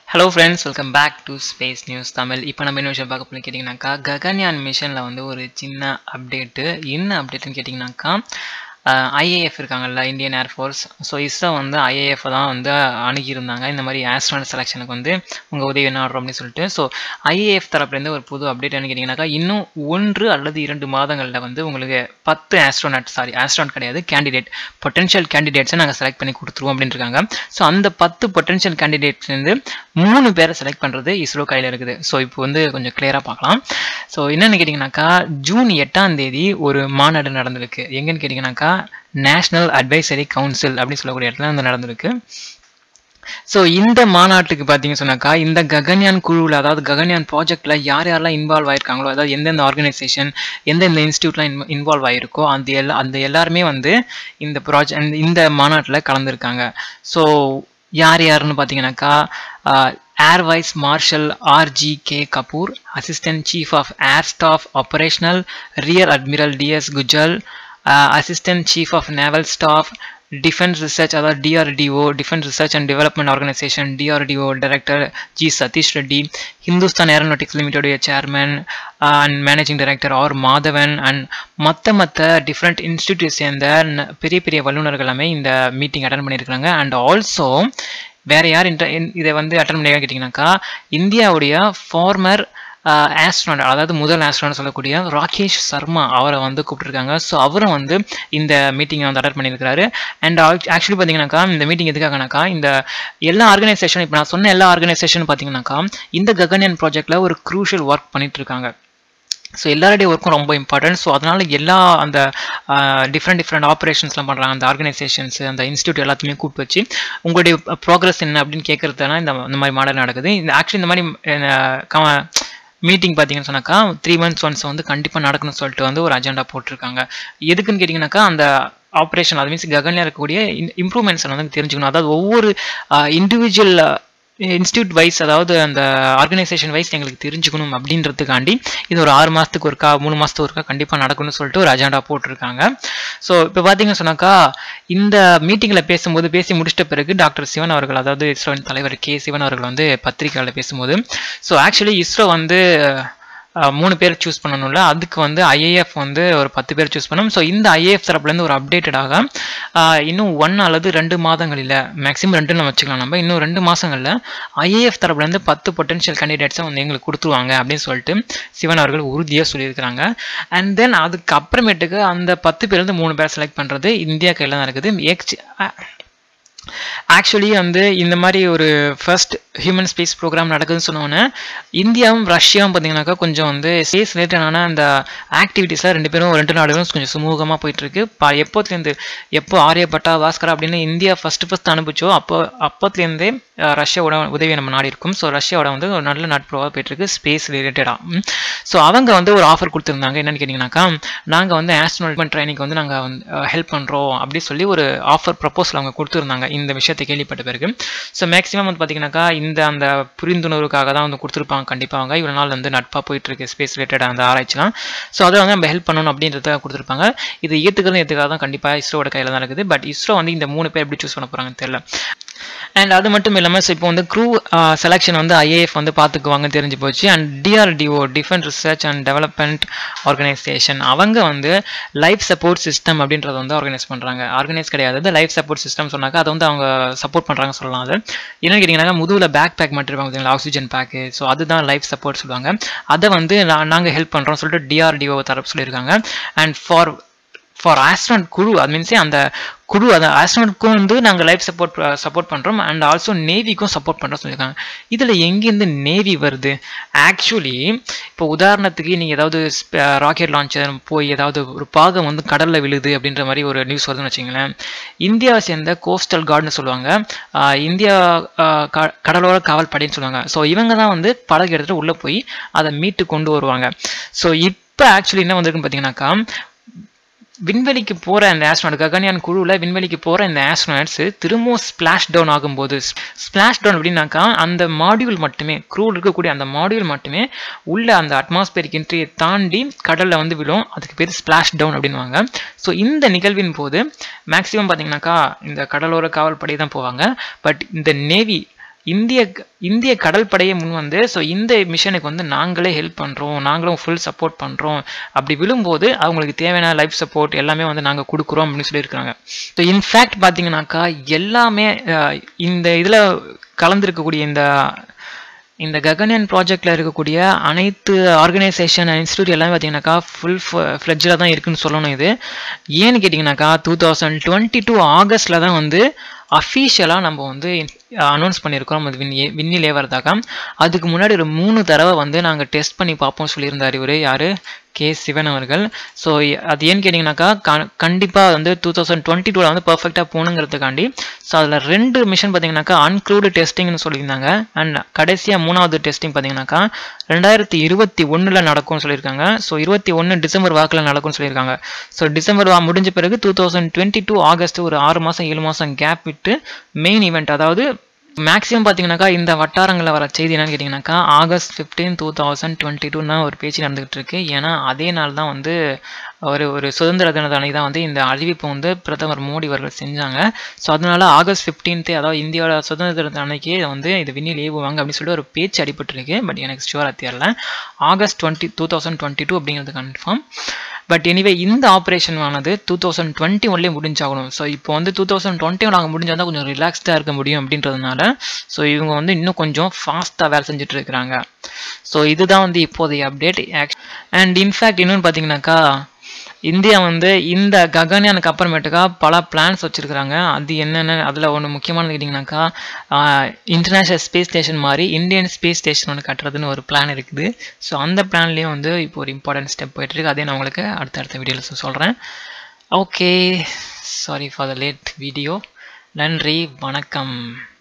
hello friends welcome back to space news Tamil இப்போ நம்ம என்ன விஷயம் பார்க்க போய் கேட்டிங்கனாக்கா ககன்யான் மிஷனில் வந்து ஒரு சின்ன அப்டேட்டு என்ன அப்டேட்டுன்னு கேட்டிங்கனாக்கா ஐஏஎஃப் இருக்காங்கல்ல இந்தியன் ஏர்ஃபோர்ஸ் ஸோ இஸ்ரோ வந்து ஐஏஎஃப் தான் வந்து அணுகியிருந்தாங்க இந்த மாதிரி ஆஸ்ட்ரானட் செலெக்ஷனுக்கு வந்து உங்கள் உதவி என்ன ஆடுறோம் அப்படின்னு சொல்லிட்டு ஸோ ஐஏஎஃப் தரப்புலேருந்து ஒரு புது அப்டேட் என்ன கேட்டிங்கனாக்கா இன்னும் ஒன்று அல்லது இரண்டு மாதங்களில் வந்து உங்களுக்கு பத்து ஆஸ்ட்ரோனட் சாரி ஆஸ்ட்ரானட் கிடையாது கேண்டிடேட் பொட்டன்ஷியல் கேண்டிடேட்ஸை நாங்கள் செலக்ட் பண்ணி கொடுத்துருவோம் அப்படின்னு இருக்காங்க ஸோ அந்த பத்து பொட்டன்ஷியல் கேண்டிடேட்ஸ்லேருந்து மூணு பேரை செலக்ட் பண்ணுறது இஸ்ரோ கையில் இருக்குது ஸோ இப்போ வந்து கொஞ்சம் கிளியராக பார்க்கலாம் ஸோ என்னென்னு கேட்டிங்கனாக்கா ஜூன் எட்டாம் தேதி ஒரு மாநாடு நடந்திருக்கு எங்கன்னு கேட்டிங்கனாக்கா நேஷ்னல் அட்வைசரி கவுன்சில் அப்படின்னு சொல்லக்கூடிய இடத்துல வந்து நடந்திருக்கு ஸோ இந்த மாநாட்டுக்கு பார்த்தீங்கன்னு சொன்னாக்கா இந்த ககன்யான் குழுவில் அதாவது ககன்யான் ப்ராஜெக்டில் யார் யாரெல்லாம் இன்வால்வ் ஆயிருக்காங்களோ அதாவது எந்தெந்த ஆர்கனைசேஷன் எந்தெந்த இன்ஸ்டியூட்லாம் இன் இன்வால்வ் ஆகிருக்கோ அந்த எல்லா அந்த எல்லாருமே வந்து இந்த ப்ராஜெக்ட் இந்த மாநாட்டில் கலந்துருக்காங்க ஸோ யார் யாருன்னு பார்த்தீங்கன்னாக்கா air vice marshal R G K Kapoor assistant chief of air staff operational rear admiral D S Gujral assistant chief of naval staff defence research அதாவது DRDO defence research and development organisation DRDO director G Satish Reddy Hindustan aeronautics லிமிடெடைய chairman and managing director R Madhavan and மற்ற மற்ற different இன்ஸ்டியூட்டை சேர்ந்த பெரிய பெரிய வல்லுநர்கள் எல்லாமே இந்த மீட்டிங் அட்டன் பண்ணியிருக்கிறாங்க அண்ட் ஆல்சோ வேற யார் இன்ட இதை வந்து அட்டன் பண்ணி கேட்டிங்கனாக்கா இந்தியாவுடைய ஃபார்மர் ஆஸ்ட்ரானட் அதாவது முதல் ஆஸ்ட்ரானட் சொல்லக்கூடிய ராகேஷ் சர்மா அவரை வந்து கூப்பிட்டுருக்காங்க ஸோ அவரும் வந்து இந்த மீட்டிங்கை வந்து அட்டன் பண்ணியிருக்காரு அண்ட் ஆக்சுவலி பார்த்தீங்கன்னாக்கா இந்த மீட்டிங் எதுக்காகனாக்கா இந்த எல்லா ஆர்கனைசேஷன் இப்போ நான் சொன்ன எல்லா ஆர்கனைசேஷன் பார்த்தீங்கன்னாக்கா இந்த ககன்யான் ப்ராஜெக்டில் ஒரு க்ரூஷியல் ஒர்க் பண்ணிட்டு இருக்காங்க ஸோ எல்லாருடைய ஒர்க்கும் ரொம்ப இம்பார்ட்டன்ட் ஸோ அதனால் எல்லா அந்த டிஃப்ரெண்ட் டிஃப்ரெண்ட் ஆப்ரேஷன்ஸ்லாம் பண்ணுறாங்க அந்த ஆர்கனைசேஷன்ஸ் அந்த இன்ஸ்டியூட் எல்லாத்தையுமே கூப்பிட்டு வச்சு உங்களுடைய ப்ராக்ரஸ் என்ன அப்படின்னு கேட்குறதுனா இந்த இந்த மாதிரி மாடல் நடக்குது இந்த ஆக்சுவலி இந்த மாதிரி மீட்டிங் பார்த்தீங்கன்னு சொன்னாக்கா த்ரீ மந்த்ஸ் ஒன்ஸ் வந்து கண்டிப்பாக நடக்கணும்னு சொல்லிட்டு வந்து ஒரு அஜெண்டா போட்டிருக்காங்க எதுக்குன்னு கேட்டிங்கனாக்கா அந்த ஆப்ரேஷன் அது மீன்ஸ் ககனில் இருக்கக்கூடிய இம்ப்ரூவ்மெண்ட்ஸ் வந்து தெரிஞ்சுக்கணும் அதாவது ஒவ்வொரு இண்டிவிஜுவல் இன்ஸ்டியூட் வைஸ் அதாவது அந்த ஆர்கனைசேஷன் வைஸ் எங்களுக்கு தெரிஞ்சுக்கணும் அப்படின்றதுக்காண்டி இது ஒரு ஆறு மாதத்துக்கு ஒருக்கா மூணு மாதத்துக்கு ஒருக்கா கண்டிப்பாக நடக்கணும்னு சொல்லிட்டு ஒரு அஜெண்டா போட்டிருக்காங்க ஸோ இப்போ பார்த்தீங்கன்னு சொன்னாக்கா இந்த மீட்டிங்கில் பேசும்போது பேசி முடிச்சிட்ட பிறகு டாக்டர் சிவன் அவர்கள் அதாவது இஸ்ரோவின் தலைவர் கே சிவன் அவர்கள் வந்து பத்திரிகையில் பேசும்போது ஸோ ஆக்சுவலி இஸ்ரோ வந்து மூணு பேர் சூஸ் பண்ணணும்ல அதுக்கு வந்து ஐஏஎஃப் வந்து ஒரு பத்து பேர் சூஸ் பண்ணணும் ஸோ இந்த ஐஏஎஃப் தரப்புலேருந்து ஒரு அப்டேட்டடாக இன்னும் ஒன் அல்லது ரெண்டு மாதங்களில் மேக்ஸிமம் ரெண்டுன்னு வச்சுக்கலாம் நம்ம இன்னும் ரெண்டு மாதங்களில் ஐஏஎஃப் தரப்புலேருந்து பத்து பொட்டன்ஷியல் கேண்டிடேட்ஸை வந்து எங்களுக்கு கொடுத்துருவாங்க அப்படின்னு சொல்லிட்டு சிவன் அவர்கள் உறுதியாக சொல்லியிருக்கிறாங்க அண்ட் தென் அதுக்கு அப்புறமேட்டுக்கு அந்த பத்து பேர்லேருந்து மூணு பேர் செலக்ட் பண்ணுறது இந்தியா கையில் தான் இருக்குது எக்ஸ் ஆக்சுவலி வந்து இந்த மாதிரி ஒரு ஃபர்ஸ்ட் ஹியூமன் ஸ்பேஸ் ப்ரோக்ராம் நடக்குதுன்னு சொன்னோன்னே இந்தியாவும் ரஷ்யாவும் பார்த்தீங்கன்னாக்கா கொஞ்சம் வந்து ஸ்பேஸ் ரிலேட்டடான அந்த ஆக்டிவிட்டீஸில் ரெண்டு பேரும் ரெண்டு நாடுகளும் கொஞ்சம் சுமூகமாக போயிட்டுருக்கு பா எப்போத்துலேருந்து எப்போ ஆரியப்பட்டா பாஸ்கரா அப்படின்னு இந்தியா ஃபஸ்ட்டு ஃபஸ்ட் அனுப்பிச்சோ அப்போ அப்போத்துலேருந்தே ரஷ்யாவோட உதவியை நம்ம நாடி இருக்கும் ஸோ ரஷ்யாவோட வந்து ஒரு நல்ல நட்புறவாக போயிட்டுருக்கு ஸ்பேஸ் ரிலேட்டடாக ஸோ அவங்க வந்து ஒரு ஆஃபர் கொடுத்துருந்தாங்க என்னென்னு கேட்டிங்கனாக்கா நாங்கள் வந்து ஆஸ்ட்ரோனட் ட்ரைனிங் வந்து நாங்கள் வந்து ஹெல்ப் பண்ணுறோம் அப்படி சொல்லி ஒரு ஆஃபர் ப்ரப்போசல் அவங்க கொடுத்துருந்தாங்க இந்த விஷயத்தை கேள்விப்பட்ட பிறகு ஸோ மேக்ஸிமம் வந்து பார்த்தீங்கன்னாக்கா இந்த அந்த புரிந்துணர்வுக்காக தான் வந்து கொடுத்துருப்பாங்க கண்டிப்பாக அவங்க இவ்வளோ நாள் வந்து நட்பாக போயிட்டு இருக்கு ஸ்பேஸ் ரிலேட்டட் அந்த ஆராய்ச்சிலாம் ஸோ அதை வந்து நம்ம ஹெல்ப் பண்ணணும் அப்படின்றதுக்காக கொடுத்துருப்பாங்க இது ஏற்றுக்கிறது ஏற்றுக்காக தான் கண்டிப்பாக இஸ்ரோட கையில் தான் இருக்குது பட் இஸ்ரோ வந்து இந்த மூணு பேர் எப்படி சூஸ் பண்ண போகிறாங்கன்னு தெரியல அண்ட் அது மட்டும் இல்லாமல் ஸோ இப்போ வந்து க்ரூ செலெக்ஷன் வந்து ஐஏஎஃப் வந்து பார்த்துக்குவாங்க தெரிஞ்சு போச்சு and DRDO defence research and development organisation அவங்க வந்து லைஃப் சப்போர்ட் சிஸ்டம் அப்படின்றத வந்து ஆர்கனைஸ் பண்ணுறாங்க ஆர்கனைஸ் கிடையாது லைஃப் சப்போர்ட் சிஸ்டம் சொன்னாக்கா அதை வந்து அவங்க சப்போர்ட் பண்ணுறாங்க சொல்லலாம் அது என்னன்னு கேட்டிங்கன்னா முதுகில் பேக் பேக் மட்டும் இருப்பாங்க பார்த்தீங்களா ஆக்சிஜன் பேக்கு ஸோ அதுதான் லைஃப் சப்போர்ட் சொல்லுவாங்க அதை வந்து நாங்கள் ஹெல்ப் பண்ணுறோம் சொல்லிட்டு டிஆர்டிஓ தரப்பு சொல்லியிருக்காங்க அண்ட் ஃபார் ஃபார் ஆஸ்ட்ரான் குழு அது மீன்ஸே அந்த குழு அந்த ஆஸ்ட்ரானட்க்கும் வந்து நாங்கள் லைஃப் சப்போர்ட் சப்போர்ட் பண்ணுறோம் அண்ட் ஆல்சோ நேவிக்கும் சப்போர்ட் பண்ணுறோம் சொல்லியிருக்காங்க இதில் எங்கேருந்து நேவி வருது ஆக்சுவலி இப்போ உதாரணத்துக்கு நீங்கள் ஏதாவது ராக்கெட் லான்ச்சர் போய் ஏதாவது ஒரு பாகம் வந்து கடலில் விழுது அப்படின்ற மாதிரி ஒரு நியூஸ் வருதுன்னு வச்சிங்களேன் இந்தியாவை சேர்ந்த கோஸ்டல் கார்டுன்னு சொல்லுவாங்க இந்தியா கடலோர காவல் படைன்னு சொல்லுவாங்க ஸோ இவங்க தான் வந்து படகு எடுத்துகிட்டு உள்ளே போய் அதை மீட்டு கொண்டு வருவாங்க ஸோ இப்போ ஆக்சுவலி என்ன வந்திருக்குன்னு பார்த்தீங்கன்னாக்கா விண்வெளிக்கு போகிற அந்த ஆஸ்ட்ரோனட் ககன்யான் குழுவில் விண்வெளிக்கு போகிற இந்த ஆஸ்ட்ரோனட்ஸ் திரும்பவும் ஸ்பிளாஷ் டவுன் ஆகும்போது ஸ்பிளாஷ் டவுன் அப்படின்னாக்கா அந்த மாடியூல் மட்டுமே க்ரூவில் இருக்கக்கூடிய அந்த மாடியூல் மட்டுமே உள்ள அந்த அட்மாஸ்பியரிக் என்ட்ரியை தாண்டி கடலில் வந்து விழும் அதுக்கு பேர் ஸ்பிளாஷ் டவுன் அப்படின்வாங்க ஸோ இந்த நிகழ்வின் போது மேக்ஸிமம் பார்த்தீங்கன்னாக்கா இந்த கடலோர காவல் படை தான் போவாங்க பட் இந்த நேவி இந்திய இந்திய கடற்படையை முன் வந்து ஸோ இந்த மிஷனுக்கு வந்து நாங்களே ஹெல்ப் பண்ணுறோம் நாங்களும் ஃபுல் சப்போர்ட் பண்ணுறோம் அப்படி விழும்போது அவங்களுக்கு தேவையான லைஃப் சப்போர்ட் எல்லாமே வந்து நாங்கள் கொடுக்குறோம் அப்படின்னு சொல்லியிருக்காங்க ஸோ இன்ஃபேக்ட் பார்த்தீங்கன்னாக்கா எல்லாமே அஹ், இந்த இதில் கலந்துருக்கக்கூடிய இந்த இந்த ககன்யான் ப்ராஜெக்டில் இருக்கக்கூடிய அனைத்து ஆர்கனைசேஷன் இன்ஸ்டியூட் எல்லாமே பார்த்தீங்கன்னாக்கா ஃபுல் ஃப்ளெட்ஜில் தான் இருக்குன்னு சொல்லணும் இது ஏன்னு கேட்டிங்கனாக்கா டூ தௌசண்ட் டுவெண்ட்டி டூ ஆகஸ்ட்டில் தான் வந்து அஃபீஷியலாக நம்ம வந்து அனௌன்ஸ் பண்ணியிருக்கோம் அது விண்ணி விண்ணில் ஏவறதாக அதுக்கு முன்னாடி ஒரு மூணு தடவை வந்து நாங்கள் டெஸ்ட் பண்ணி பார்ப்போம் சொல்லியிருந்தார் இவர் யார் கே சிவன் அவர்கள் ஸோ அது ஏன்னு கேட்டிங்கனாக்கா க கண்டிப்பாக வந்து டூ தௌசண்ட் டுவெண்ட்டி டூவில் வந்து பர்ஃபெக்டாக போகணுங்கிறதுக்காண்டி ஸோ அதில் ரெண்டு மிஷன் பார்த்தீங்கன்னாக்கா அன்க்ளூடு டெஸ்டிங்னு சொல்லியிருந்தாங்க அண்ட் கடைசியாக மூணாவது டெஸ்டிங் பார்த்தீங்கன்னாக்கா ரெண்டாயிரத்தி இருபத்தி ஒன்றில் நடக்கும்னு சொல்லியிருக்காங்க ஸோ இருபத்தி ஒன்று டிசம்பர் வாக்கில் நடக்கும்னு சொல்லியிருக்காங்க ஸோ டிசம்பர் வா முடிஞ்ச பிறகு two thousand twenty two August ஒரு ஆறு மாதம் ஏழு மாதம் கேப் விட்டு மெயின் ஈவெண்ட் அதாவது மேக்ஸிமம் பார்த்தீங்கன்னாக்கா இந்த வட்டாரங்களில் வர செய்தி என்னன்னு கேட்டிங்கனாக்கா August fifteen two thousand twenty டூனா ஒரு பேச்சு நடந்துகிட்டு இருக்கு ஏன்னா அதே நாள் தான் வந்து ஒரு ஒரு சுதந்திர தினத்து அன்னைக்கு தான் வந்து இந்த அறிவிப்பை வந்து பிரதமர் மோடி அவர்கள் செஞ்சாங்க ஸோ அதனால ஆகஸ்ட் ஃபிஃப்டீன்த்து அதாவது இந்தியாவோட சுதந்திர தினத்து அன்னைக்கே வந்து இது விண்ணில் ஏவுவாங்க அப்படின்னு சொல்லி ஒரு பேச்சு அடிபட்டிருக்கு பட் எனக்கு ஷுவராக தெரியல August twenty two thousand twenty two அப்படிங்கிறது கன்ஃபார்ம் பட் எனிவே இந்த ஆப்ரேஷன் ஆனது டூ தௌசண்ட் டுவெண்ட்டி ஒன்லேயே முடிஞ்சாகணும் ஸோ இப்போ வந்து டூ தௌசண்ட் டுவெண்ட்டி ஒன் நாங்கள் முடிஞ்சால் தான் கொஞ்சம் ரிலாக்ஸ்டாக இருக்க முடியும் அப்படின்றதுனால ஸோ இவங்க வந்து இன்னும் கொஞ்சம் ஃபாஸ்ட்டாக வேலை செஞ்சுட்டு இருக்கிறாங்க ஸோ இதுதான் வந்து இப்போதைய அப்டேட் அண்ட் இன்ஃபேக்ட் இன்னொன்று பார்த்தீங்கன்னாக்கா இந்தியா வந்து இந்த ககன்யானுக்கு அப்புறமேட்டுக்கா பல பிளான்ஸ் வச்சுருக்குறாங்க அது என்னென்ன அதில் ஒன்று முக்கியமானது கேட்டிங்கனாக்கா இன்டர்நேஷ்னல் ஸ்பேஸ் ஸ்டேஷன் மாதிரி இந்தியன் ஸ்பேஸ் ஸ்டேஷன் ஒன்று கட்டுறதுன்னு ஒரு பிளான் இருக்குது ஸோ அந்த பிளான்லேயும் வந்து இப்போ ஒரு இம்பார்ட்டன்ட் ஸ்டெப் போயிட்டுருக்கு அதே நான் உங்களுக்கு அடுத்தடுத்த வீடியோவில் சொல்கிறேன் okay sorry for the late video நன்றி வணக்கம்